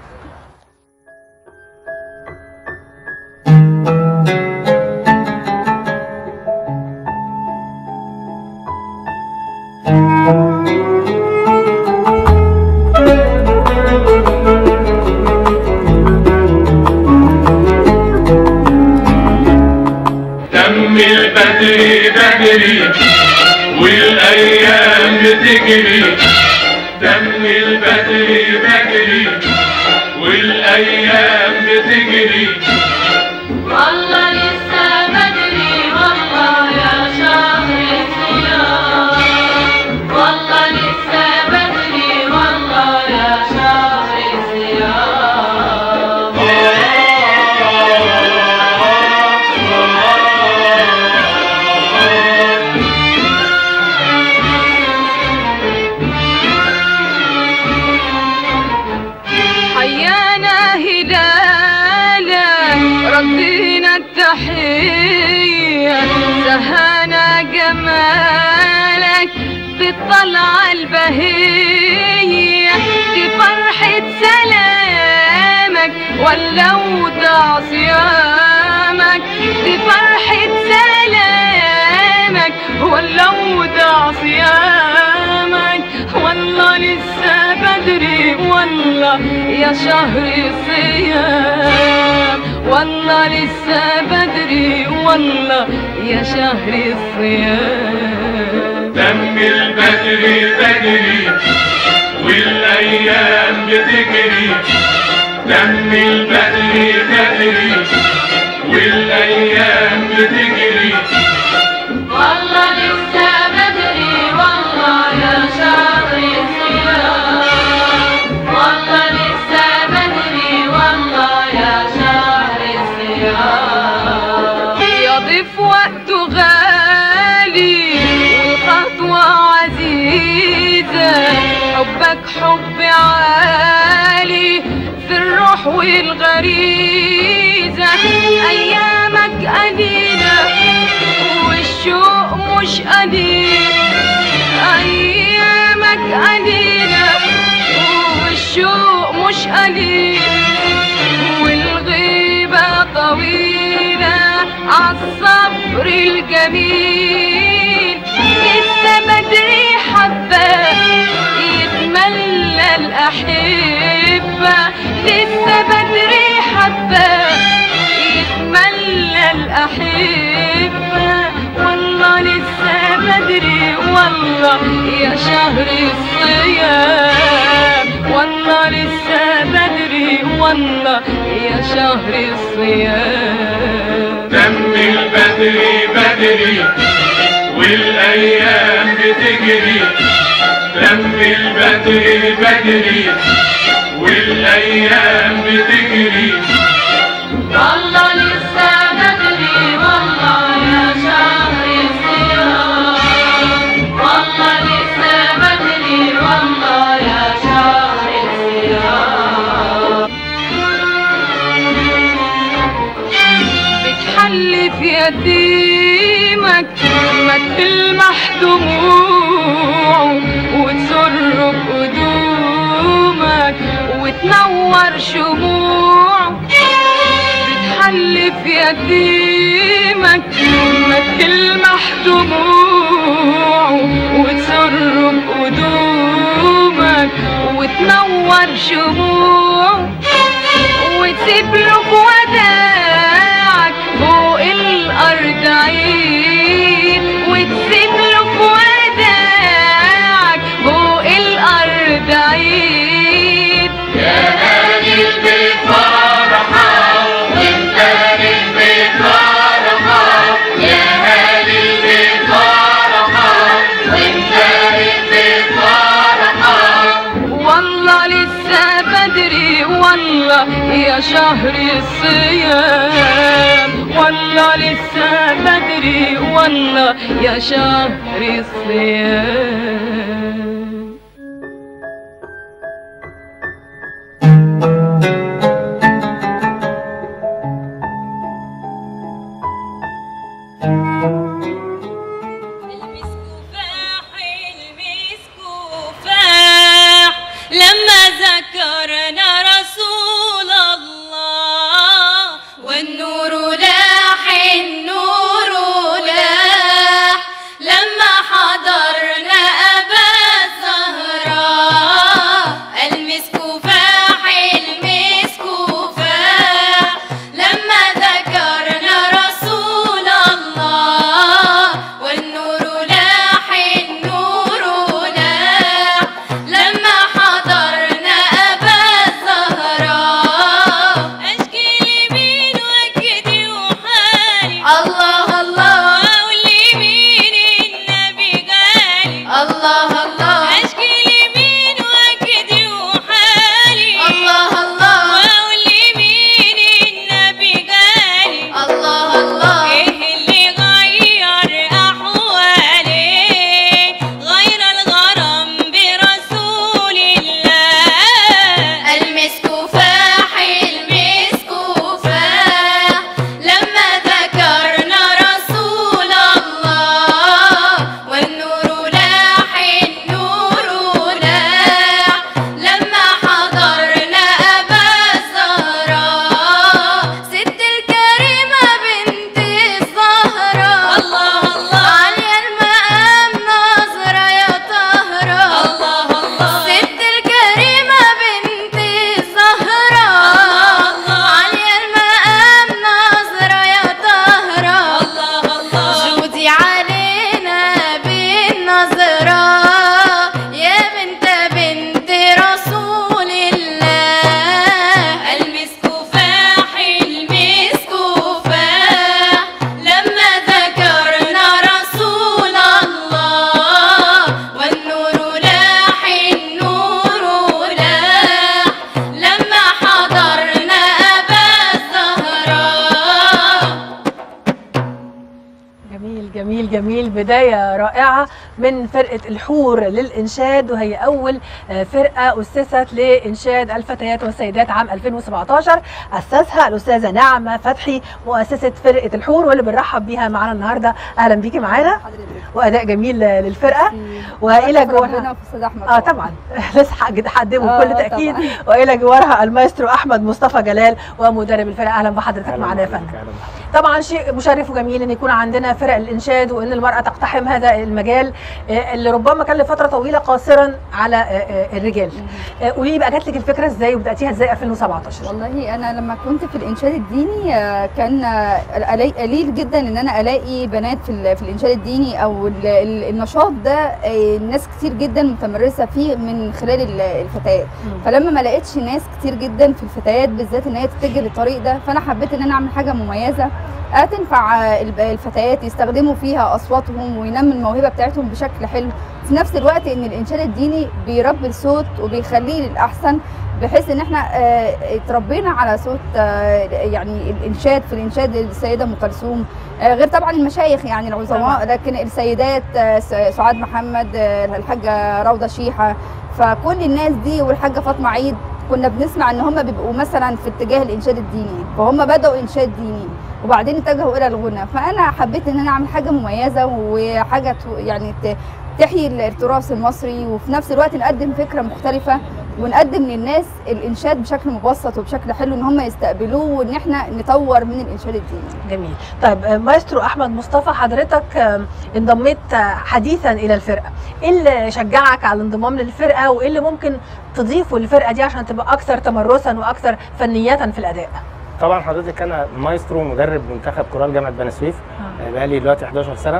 دم البدر بدري والايام بتجري دم البدر بدري والايام بتجري والله لسه بدري والله يا شهر الصيام والله لسه بدري والله يا شهر الصيام حيانا هلالا ردينا التحية سهانا جمالك بالطلعة البهية دي فرحة سلامك ولو صيامك دي فرحة سلامك ولو صيامك والله لسه بدري والله يا شهر الصيام والله لسه بدري والله يا شهر الصيام دم البدر بدري والايام بتجري دم البدر بدري والايام بتجري والله لسه بدري والله يا شهر الصيام والله لسه بدري والله يا شهر الصيام يضيف وقته غالي والخطوة عزيزة حبك حب عالي في الروح والغريزة أيامك قليلة والشوق مش قليل أيامك قليلة والشوق مش قليل والغيبة طويلة عالصبر الجميل لسه بدري حبة يتملى الأحبة لسه بدري حبة يتملى الأحبة والله لسه بدري والله يا شهر الصيام والله لسه بدري والله يا شهر الصيام دم البدر بدري والايام بتجري دم البدر بدري والايام بتجري والله لسه بدري والله يا شهر الصيام والله لسه بدري والله يا شهر الصيام بتحلف يتيمك ما تلمح دموعه وتسر بقدومك وتنور شموعه بتحلف يتيمك ما تلمح دموعه وتسر بقدومك وتنور شموعه وتسيب له في وداعك فوق الارض عيد وتسيب له في وداعك فوق الارض عيد يا هاني البيت فرحة وانت هاني البيت فرحة يا هاني البيت فرحة يا شهر الصيام والله لسه بدري والله يا شهر الصيام المسكوفاح لما ذكرنا رسول الله والنور لاح النور لاح لما حضرنا أبا الزهراء المسكوفاح المسكوفاح لما ذكرنا رسول الله والنور لاح النور لاح لما حضرنا أبا الزهراء أشكي لمين وجدي وحالي الله الله ولمين النبي قالي الله الله أشكي لمين وجدي وحالي الله الله ولمين النبي قالي الله الله إيه اللي غير أحوالي غير الغرام برسول الله المسكوفاح المسكوفاح لما ذكرنا رسول الله والنور لاح النور لاح لما حضرنا أبا الزهراء ست الكريمة بنت الزهراء الله الله عالية المقام نظرة يا طهرة الله الله ست الكريمة بنت الزهراء عالية المقام نظرة يا طهرة الله الله جودي علينا بالنظرة يا بنت بنت رسول الله المسكوفاح المسكوفاح لما ذكرنا رسول الله والنور لاح النور لاح لما حضرنا أبا الزهراء جميل جميل جميل بداية رائعة من فرقة الحور للإنشاد وهي أول آه، فرقة أسست لإنشاد الفتيات والسيدات عام 2017 أسسها الأستاذة نعمة فتحي مؤسسة فرقة الحور واللي بنرحب بيها معانا النهاردة أهلا بيكي معانا وأداء جميل آه، للفرقة وإلى جوارها ربنا في استاذ احمد اه طبعا لسه هج- هقدمه آه، بكل تاكيد طبعاً. والى جوارها المايسترو احمد مصطفى جلال ومدرب الفرقه اهلا بحضرتك معانا يا فندم طبعا شيء مشرف وجميل ان يكون عندنا فرق الانشاد وان المراه تقتحم هذا المجال آه، اللي ربما كان لفتره طويله قاصرا على آه، آه، الرجال آه، قولي لي بقى جات لك الفكره ازاي وبداتيها ازاي 2017 والله انا لما كنت في الانشاد الديني آه، كان آه، قلي- قليل جدا ان انا الاقي بنات في, ال- في الانشاد الديني او ال- ال- النشاط ده آه، ناس كتير جدا متمرسه فيه من خلال ال- الفتيات فلما ما لقيتش ناس كتير جدا في الفتيات بالذات ان هي تتجه للطريق ده فانا حبيت ان انا اعمل حاجه مميزه آه، تنفع آه، الب- الفتيات يستخدموا فيها اصواتهم وينمي الموهبه بتاعتهم بشكل حلو في نفس الوقت ان الانشاد الديني بيربي الصوت وبيخليه للاحسن بحيث ان احنا آه، اتربينا على صوت آه، يعني الانشاد في الانشاد السيده ام كلثوم آه، غير طبعا المشايخ يعني العظماء لكن السيدات آه، س- سعاد محمد آه، الحاجه روضه شيحه فكل الناس دي والحاجه فاطمه عيد كنا بنسمع ان هم بيبقوا مثلا في اتجاه الانشاد الديني فهم بداوا انشاد ديني وبعدين اتجهوا الى الغنى فانا حبيت ان انا اعمل حاجه مميزه وحاجه ت- يعني ت- تحيي التراث المصري وفي نفس الوقت نقدم فكره مختلفه ونقدم للناس الانشاد بشكل مبسط وبشكل حلو ان هم يستقبلوه وان احنا نطور من الانشاد الديني جميل طيب آه، مايسترو احمد مصطفى حضرتك آه، انضميت آه، حديثا الى الفرقه ايه اللي شجعك على الانضمام للفرقه وايه اللي ممكن تضيفه للفرقه دي عشان تبقى اكثر تمرسا واكثر فنيه في الاداء طبعا حضرتك انا مايسترو مدرب منتخب كورال جامعه بني سويف آه، بقالي دلوقتي 11 سنه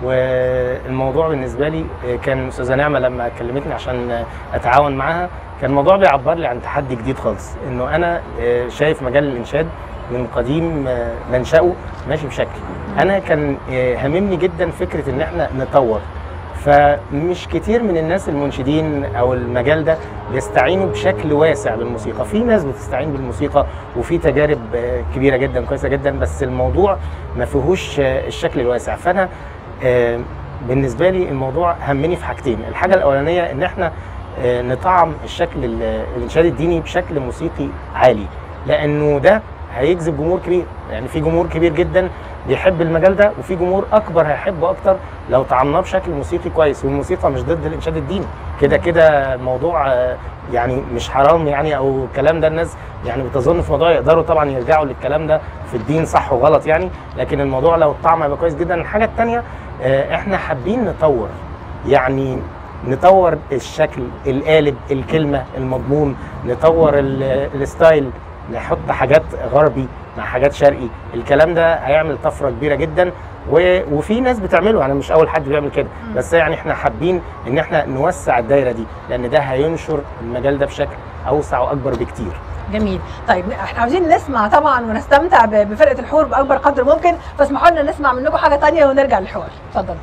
والموضوع بالنسبه لي آه، كان استاذه نعمه لما كلمتني عشان آه، اتعاون معاها كان الموضوع بيعبر لي عن تحدي جديد خالص انه انا آه، شايف مجال الانشاد من قديم آه، منشأه ماشي بشكل انا كان آه، هاممني جدا فكره ان احنا نطور فمش كتير من الناس المنشدين او المجال ده بيستعينوا بشكل واسع بالموسيقى في ناس بتستعين بالموسيقى وفي تجارب آه، كبيره جدا كويسه جدا بس الموضوع ما فيهوش آه، الشكل الواسع فانا آه، بالنسبه لي الموضوع همني في حاجتين الحاجه الاولانيه ان احنا آه، نطعم الشكل ال- الانشاد الديني بشكل موسيقي عالي لانه ده هيجذب جمهور كبير يعني في جمهور كبير جدا بيحب المجال ده وفي جمهور اكبر هيحبه اكتر لو طعمناه بشكل موسيقي كويس والموسيقى مش ضد الانشاد الديني كده كده الموضوع آه، يعني مش حرام يعني او الكلام ده الناس يعني بتظن في موضوع يقدروا طبعا يرجعوا للكلام ده في الدين صح وغلط يعني لكن الموضوع لو الطعم هيبقى كويس جدا الحاجه الثانيه احنا حابين نطور يعني نطور الشكل القالب الكلمه المضمون نطور ال- الستايل نحط حاجات غربي مع حاجات شرقي الكلام ده هيعمل طفره كبيره جدا و... وفي ناس بتعمله يعني مش اول حد بيعمل كده بس يعني احنا حابين ان احنا نوسع الدايره دي لان ده هينشر المجال ده بشكل اوسع واكبر بكتير جميل طيب احنا عاوزين نسمع طبعا ونستمتع ب- بفرقه الحور باكبر قدر ممكن فاسمحوا لنا نسمع منكم حاجه تانية ونرجع للحوار اتفضل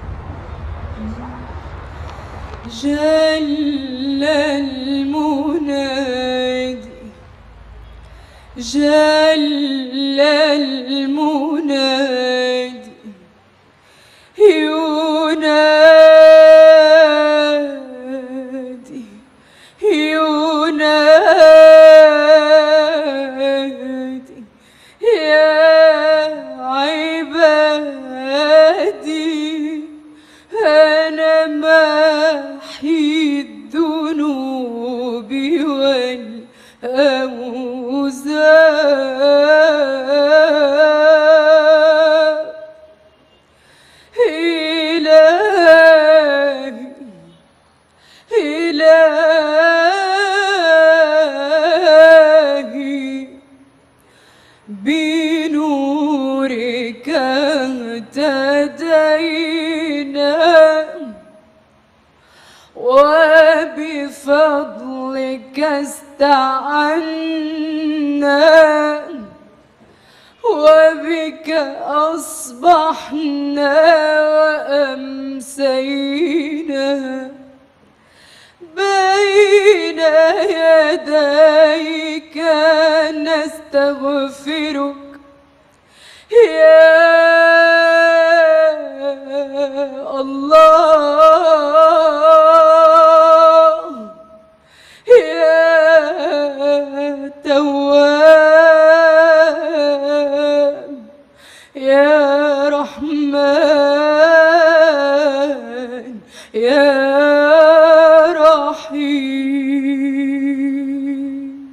جل المنادي جل المنادي ينادي ينادي يا عبادي أنا محي الذنوب والأوزار إلهي إلهي بنورك اهتدينا وبفضلك استعنا وبك أصبحنا وأمسينا بين يديك نستغفرك يا الله يا تواب يا رحمن يا رحيم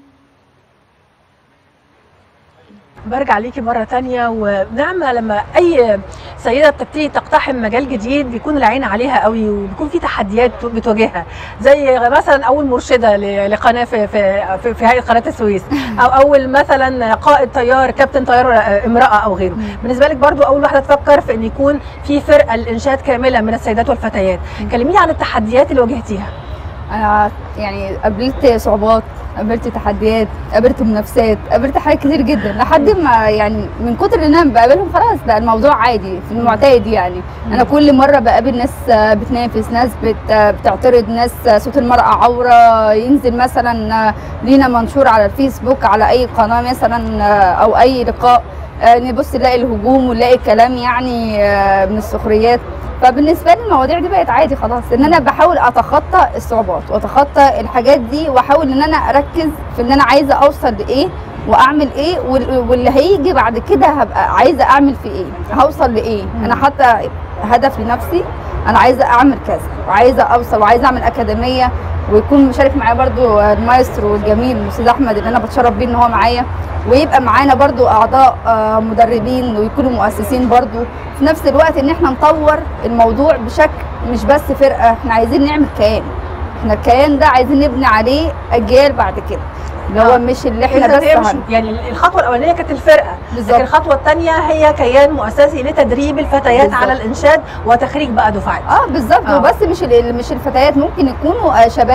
برجع ليكي مرة تانية ونعمة لما أي سيدة بتبتدي تقتحم مجال جديد بيكون العين عليها قوي وبيكون في تحديات بتواجهها زي مثلا أول مرشدة ل- لقناة في في في, في هيئة قناة السويس أو أول مثلا قائد طيار كابتن طيار امرأة أو غيره بالنسبة لك برضو أول واحدة تفكر في أن يكون في فرقة الإنشاد كاملة من السيدات والفتيات كلميني عن التحديات اللي واجهتيها انا يعني قابلت صعوبات قابلت تحديات قابلت منافسات قابلت حاجات كتير جدا لحد ما يعني من كتر ان انا بقابلهم خلاص بقى الموضوع عادي في المعتاد يعني انا كل مره بقابل ناس آه، بتنافس ناس بت آه، بتعترض ناس آه، صوت المراه عوره ينزل مثلا آه، لينا منشور على الفيسبوك على اي قناه مثلا آه، او اي لقاء آه، نبص نلاقي الهجوم ونلاقي كلام يعني آه، من السخريات فبالنسبه لي المواضيع دي بقت عادي خلاص ان انا بحاول اتخطى الصعوبات واتخطى الحاجات دي واحاول ان انا اركز في ان انا عايزه اوصل لايه واعمل ايه وال- واللي هيجي بعد كده هبقى عايزه اعمل في ايه هوصل لايه انا حاطه هدف لنفسي انا عايزه اعمل كذا وعايزه اوصل وعايزه اعمل اكاديميه ويكون مشارك معايا برضو المايسترو الجميل الاستاذ احمد اللي انا بتشرف بيه ان هو معايا ويبقى معانا برضو اعضاء آه، مدربين ويكونوا مؤسسين برضو في نفس الوقت ان احنا نطور الموضوع بشكل مش بس فرقه احنا عايزين نعمل كيان احنا الكيان ده عايزين نبني عليه اجيال بعد كده اللي هو آه. مش اللي احنا إذا بس هي مش هن- يعني الخطوه الاولانيه كانت الفرقه بالظبط. لكن الخطوه الثانيه هي كيان مؤسسي لتدريب الفتيات بالظبط. على الانشاد وتخريج بقى دفعات اه بالظبط آه. وبس مش ال- مش الفتيات ممكن يكونوا آه، شباب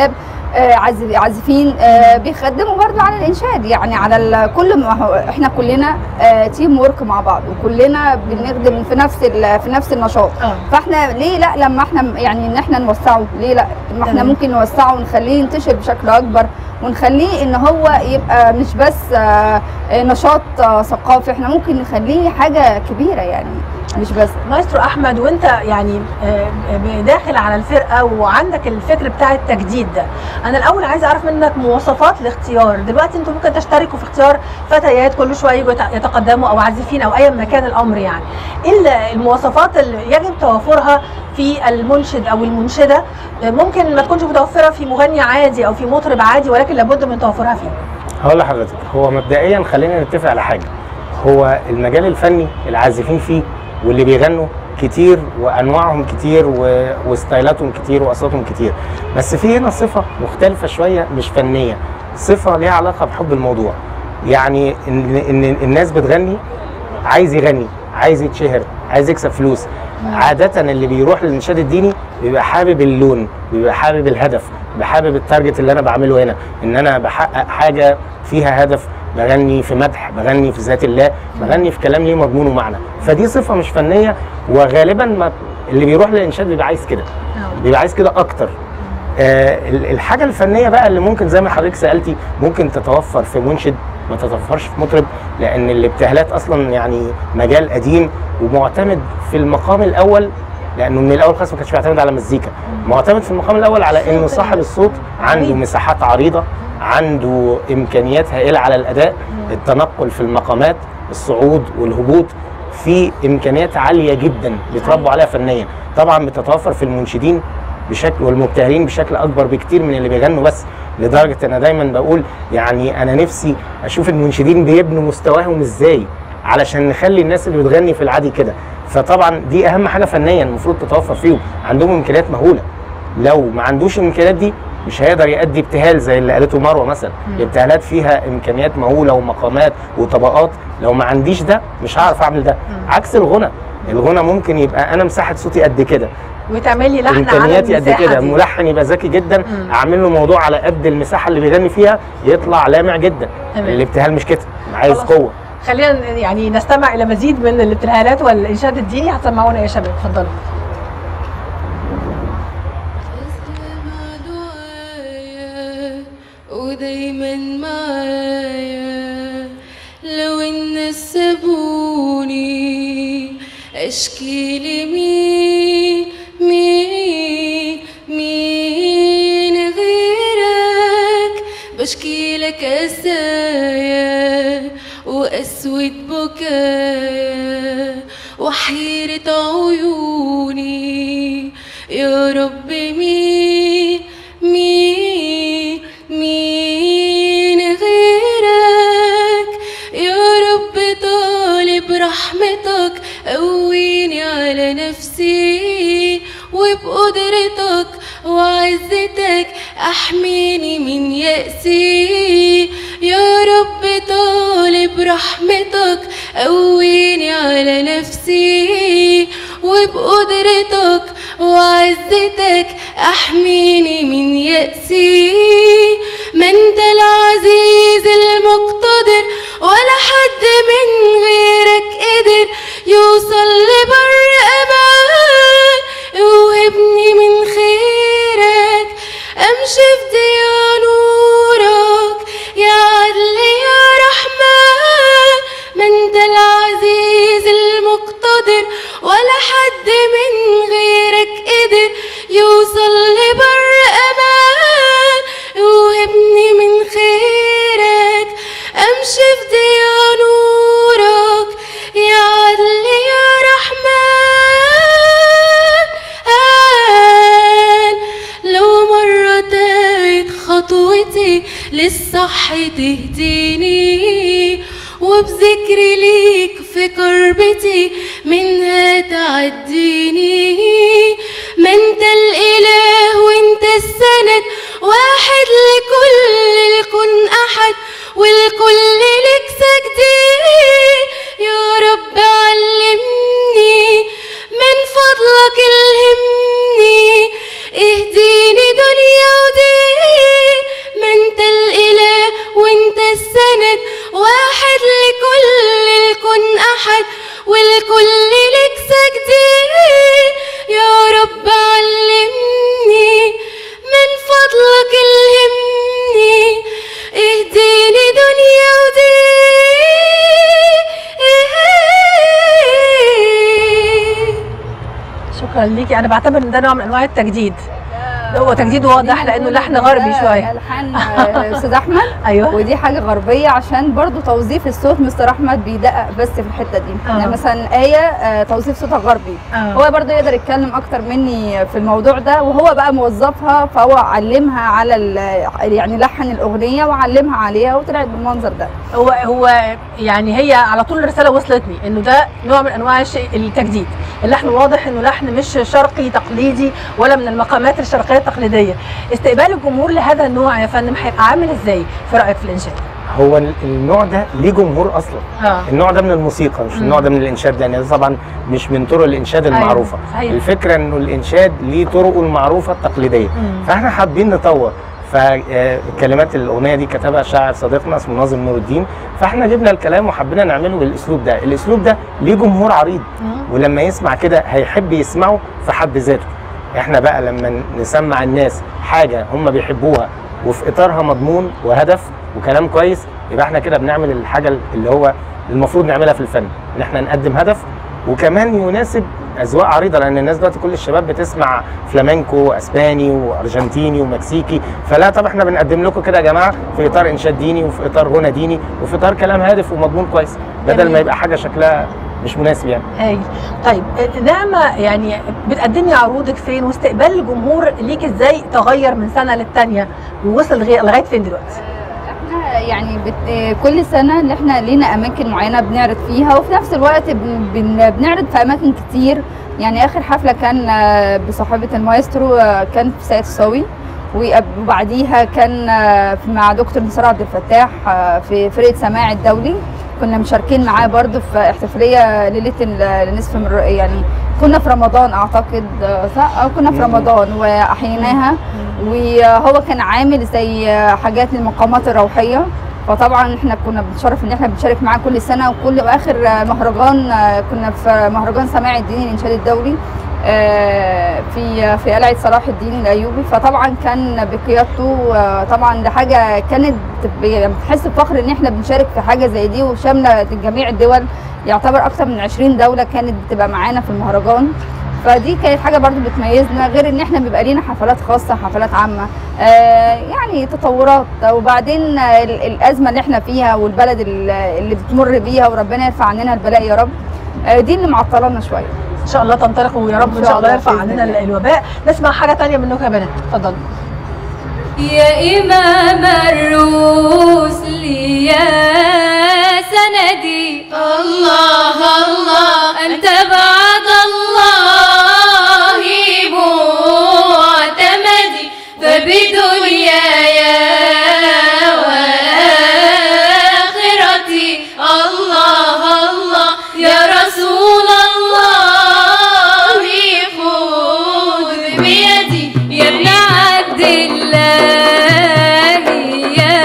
آه، عازف- عازفين آه، بيخدموا برضو على الانشاد يعني على ال- كل ما هو احنا كلنا تيم ورك مع بعض وكلنا بنخدم في نفس ال- في نفس النشاط اه فاحنا ليه لا لما احنا يعني ان احنا نوسعه ليه لا ما احنا تمام. ممكن نوسعه ونخليه ينتشر بشكل اكبر ونخليه ان هو يبقى مش بس آه، آه، نشاط آه، ثقافي احنا ممكن نخليه حاجه كبيره يعني مش بس مايسترو احمد وانت يعني آه، آه، داخل على الفرقه وعندك الفكر بتاع التجديد ده انا الاول عايزه اعرف منك مواصفات الاختيار دلوقتي انتم ممكن تشتركوا في اختيار فتيات كل شويه يجوا يتع- يتقدموا او عازفين او ايا ما كان الامر يعني ايه ال- المواصفات اللي يجب توافرها في المنشد او المنشده آه، ممكن ما تكونش متوفره في مغني عادي او في مطرب عادي ولكن لابد من توفرها فيه هقول لحضرتك هو مبدئيا خلينا نتفق على حاجه هو المجال الفني العازفين فيه واللي بيغنوا كتير وانواعهم كتير و... وستايلاتهم كتير واصواتهم كتير بس في هنا صفه مختلفه شويه مش فنيه صفه ليها علاقه بحب الموضوع يعني ان, إن الناس بتغني عايز يغني عايز يتشهر عايز يكسب فلوس عادة اللي بيروح للإنشاد الديني بيبقى حابب اللون بيبقى حابب الهدف بيبقى حابب التارجت اللي أنا بعمله هنا إن أنا بحقق حاجة فيها هدف بغني في مدح بغني في ذات الله بغني في كلام ليه مضمون ومعنى فدي صفة مش فنية وغالبا ما اللي بيروح للإنشاد بيبقى عايز كده بيبقى عايز كده أكتر آه ال- الحاجة الفنية بقى اللي ممكن زي ما حضرتك سألتي ممكن تتوفر في منشد ما تتوفرش في مطرب لأن الابتهالات أصلا يعني مجال قديم ومعتمد في المقام الأول لأنه من الأول خالص ما كانش بيعتمد على مزيكا معتمد في المقام الأول على إنه صاحب الصوت عنده عريض. مساحات عريضة عنده إمكانيات هائلة على الأداء التنقل في المقامات الصعود والهبوط في إمكانيات عالية جدا بيتربوا عليها فنيا طبعا بتتوفر في المنشدين بشكل والمبتهلين بشكل اكبر بكتير من اللي بيغنوا بس لدرجه انا دايما بقول يعني انا نفسي اشوف المنشدين بيبنوا مستواهم ازاي علشان نخلي الناس اللي بتغني في العادي كده فطبعا دي اهم حاجه فنيا المفروض تتوفر فيهم عندهم امكانيات مهوله لو ما عندوش الامكانيات دي مش هيقدر يأدي ابتهال زي اللي قالته مروه مثلا الابتهالات فيها امكانيات مهوله ومقامات وطبقات لو ما عنديش ده مش هعرف اعمل ده عكس الغنى الغنى ممكن يبقى انا مساحه صوتي قد كده وتعمل لي لحن على امكانياتي قد المساحه كده دي. ملحن يبقى ذكي جدا مم. اعمل له موضوع على قد المساحه اللي بيغني فيها يطلع لامع جدا تمام. الابتهال مش كده عايز خلاص. قوه خلينا يعني نستمع الى مزيد من الابتهالات والانشاد الديني هتسمعونا يا شباب اتفضلوا اسمع دعايا ودايما معايا لو الناس سابوني اشكي لمين مين مين غيرك بشكي لك اسايا واسود بكايا وحيرة عيوني يا رب مين مين مين غيرك يا رب طالب رحمتك قويني على نفسي وبقدرتك وعزتك احميني من يأسي يا رب طالب رحمتك قويني على نفسي وبقدرتك وعزتك احميني من يأسي ما انت العزيز المقتدر ولا حد من غيرك قدر يوصل لبر امان وابني من خيرك امشي في ضياء نورك يا عدل يا رحمن ما انت العزيز المقتدر ولا حد من غيرك قدر يوصل لبر امان وابني من خيرك امشي في ضياء نورك يا عدل يا رحمن لو مرة تايت خطوتي للصح تهديني وبذكري ليك في كربتي منها تعديني ما انت الاله وانت السند واحد لكل الكون احد والكل لك ساجدين يا رب علمني من فضلك الهمني اهديني دنيا ودين أحد والكل لك ساجدين يا رب علمني من فضلك الهمني اهديني دنيا ودين شكرا ليكي انا بعتبر ان ده نوع من انواع التجديد هو تجديد واضح لانه لحن غربي شويه الحان آه، استاذ احمد ايوه ودي حاجه غربيه عشان برضو توظيف الصوت مستر احمد بيدقق بس في الحته دي آه. يعني مثلا ايه آه، توظيف صوتها غربي آه. هو برضو يقدر يتكلم اكتر مني في الموضوع ده وهو بقى موظفها فهو علمها على ال- يعني لحن الاغنيه وعلمها عليها وطلعت بالمنظر ده هو هو يعني هي على طول الرساله وصلتني انه ده نوع من انواع الشيء التجديد اللحن واضح انه لحن مش شرقي تقليدي ولا من المقامات الشرقيه التقليديه استقبال الجمهور لهذا النوع يا فندم هيبقى عامل ازاي في رايك في الانشاد هو ال- النوع ده ليه جمهور اصلا اه النوع ده من الموسيقى مش مم. النوع ده من الانشاد لان ده طبعا مش من طرق الانشاد أيوة، المعروفه صحيح. الفكره انه الانشاد ليه طرقه المعروفه التقليديه مم. فاحنا حابين نطور فكلمات الاغنيه دي كتبها شاعر صديقنا اسمه ناظم نور الدين فاحنا جبنا الكلام وحبينا نعمله بالاسلوب ده الاسلوب ده ليه جمهور عريض مم. ولما يسمع كده هيحب يسمعه في حد ذاته احنا بقى لما نسمع الناس حاجه هم بيحبوها وفي اطارها مضمون وهدف وكلام كويس يبقى احنا كده بنعمل الحاجه اللي هو المفروض نعملها في الفن ان احنا نقدم هدف وكمان يناسب اذواق عريضه لان الناس دلوقتي كل الشباب بتسمع فلامنكو اسباني وارجنتيني ومكسيكي فلا طب احنا بنقدم لكم كده يا جماعه في اطار انشاد ديني وفي اطار غنى ديني وفي اطار كلام هادف ومضمون كويس بدل جميل. ما يبقى حاجه شكلها مش مناسب يعني هايل طيب نعمة يعني بتقدمي عروضك فين واستقبال الجمهور ليك ازاي تغير من سنة للتانية ووصل لغاية لغاية فين دلوقتي؟ احنا يعني بت... كل سنه ان احنا لينا اماكن معينه بنعرض فيها وفي نفس الوقت بن... بن... بنعرض في اماكن كتير يعني اخر حفله كان آه، بصاحبه المايسترو آه، كان في سيد صاوي وقب- وبعديها كان آه، مع دكتور نصار عبد الفتاح آه، في فرقه سماع الدولي كنا مشاركين معاه برضو في احتفاليه ليله ال- نصف من الر- يعني كنا في رمضان اعتقد آه، صح أو كنا في مم. رمضان واحييناها وهو كان عامل زي حاجات للمقامات الروحيه فطبعا احنا كنا بنتشرف ان احنا بنشارك معاه كل سنه وكل اخر مهرجان آه، كنا في مهرجان سماع الدين الانشاد الدولي آه، في في قلعه صلاح الدين الايوبي فطبعا كان بقيادته آه، طبعا ده حاجه كانت ب- بتحس بفخر ان احنا بنشارك في حاجه زي دي وشامله جميع الدول يعتبر اكثر من 20 دوله كانت بتبقى معانا في المهرجان فدي كانت حاجه برضو بتميزنا غير ان احنا بيبقى لينا حفلات خاصه حفلات عامه آه يعني تطورات وبعدين آه، ال- الازمه اللي احنا فيها والبلد ال- اللي بتمر بيها وربنا يرفع عننا البلاء يا رب آه دي اللي معطلانا شويه ان شاء الله تنطلقوا يا رب ان شاء الله يرفع بإذن عننا الله. الوباء نسمع حاجة تانية منكم يا بنات اتفضلوا يا إمام الرسل يا سندي الله الله أنت بعد الله معتمدي فبدنياي وآخرتي الله الله يا رسول الله خذ بيدي يا ابن عبد الله يا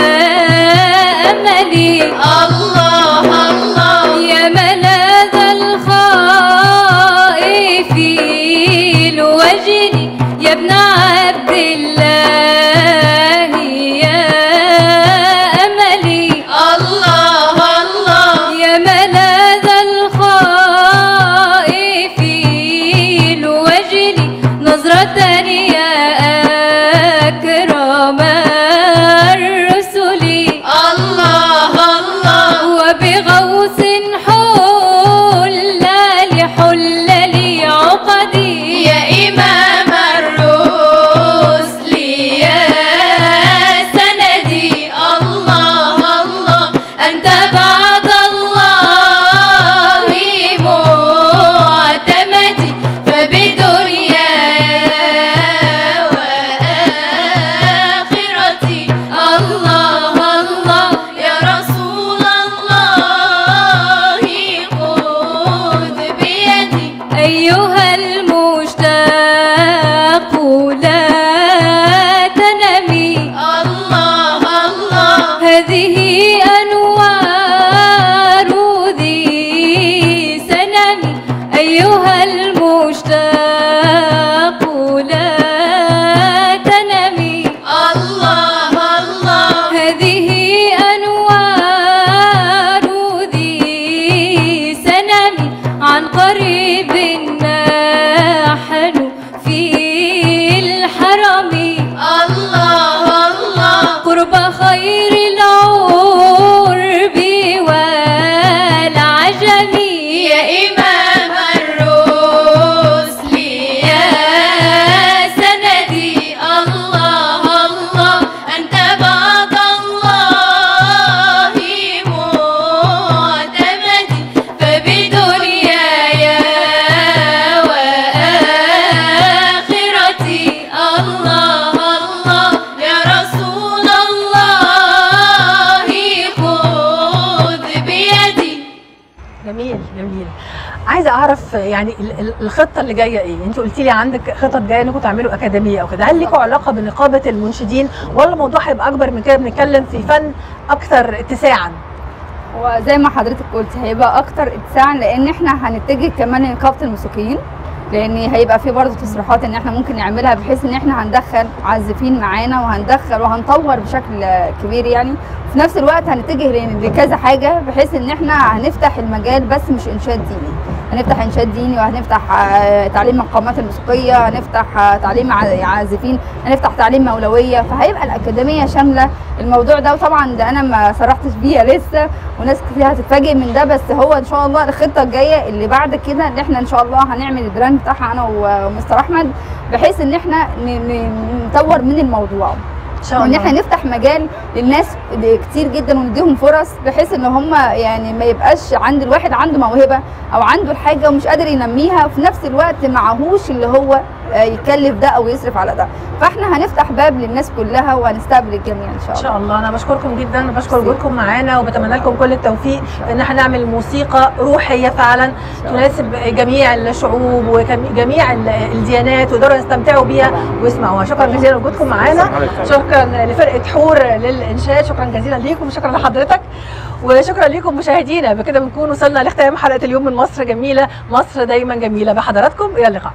جميل عايزه اعرف يعني ال- ال- الخطه اللي جايه ايه انت قلتي لي عندك خطط جايه انكم تعملوا اكاديميه او كده هل ليكوا علاقه بنقابه المنشدين ولا الموضوع هيبقى اكبر من كده بنتكلم في فن اكثر اتساعا وزي ما حضرتك قلت هيبقى اكتر اتساعا لان احنا هنتجه كمان لنقابه الموسيقيين لان هيبقى في برضه تصريحات ان احنا ممكن نعملها بحيث ان احنا هندخل عازفين معانا وهندخل وهنطور بشكل كبير يعني في نفس الوقت هنتجه ل- لكذا حاجه بحيث ان احنا هنفتح المجال بس مش انشاد ديني هنفتح انشاد ديني وهنفتح آه، تعليم مقامات الموسيقيه هنفتح آه، تعليم ع- عازفين هنفتح تعليم مولويه فهيبقى الاكاديميه شامله الموضوع ده وطبعا ده انا ما صرحتش بيها لسه وناس كتير هتتفاجئ من ده بس هو ان شاء الله الخطه الجايه اللي بعد كده ان احنا ان شاء الله هنعمل البراند بتاعها انا و- ومستر احمد بحيث ان احنا ن- ن- نطور من الموضوع ان شاء وان الله احنا نفتح مجال للناس كتير جدا ونديهم فرص بحيث ان هم يعني ما يبقاش عند الواحد عنده موهبه او عنده الحاجه ومش قادر ينميها وفي نفس الوقت معهوش اللي هو آه، يكلف ده او يصرف على ده فاحنا هنفتح باب للناس كلها وهنستقبل الجميع ان شاء ان الله شاء الله انا بشكركم جدا وبشكر وجودكم معانا وبتمنى لكم كل التوفيق في ان احنا نعمل موسيقى روحيه فعلا تناسب جميع الشعوب وجميع الديانات ويقدروا يستمتعوا بيها ويسمعوها شكرا جزيلا لوجودكم معانا شكرا لفرقه حور للانشاد شكرا جزيلا ليكم وشكرا لحضرتك وشكرا لكم مشاهدينا بكده بنكون وصلنا لختام حلقه اليوم من مصر جميله مصر دايما جميله بحضراتكم الى اللقاء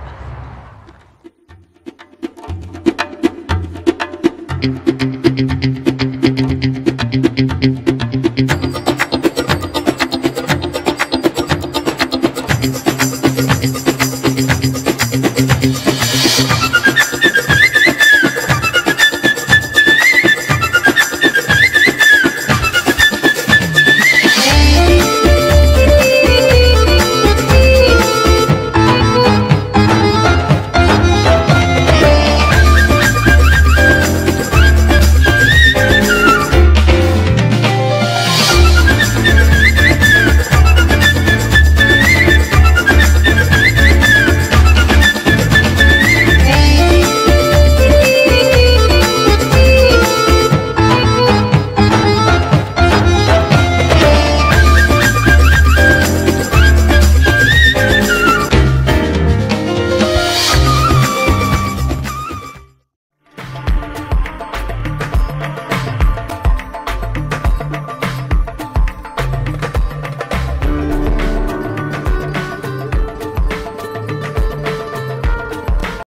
Thank you.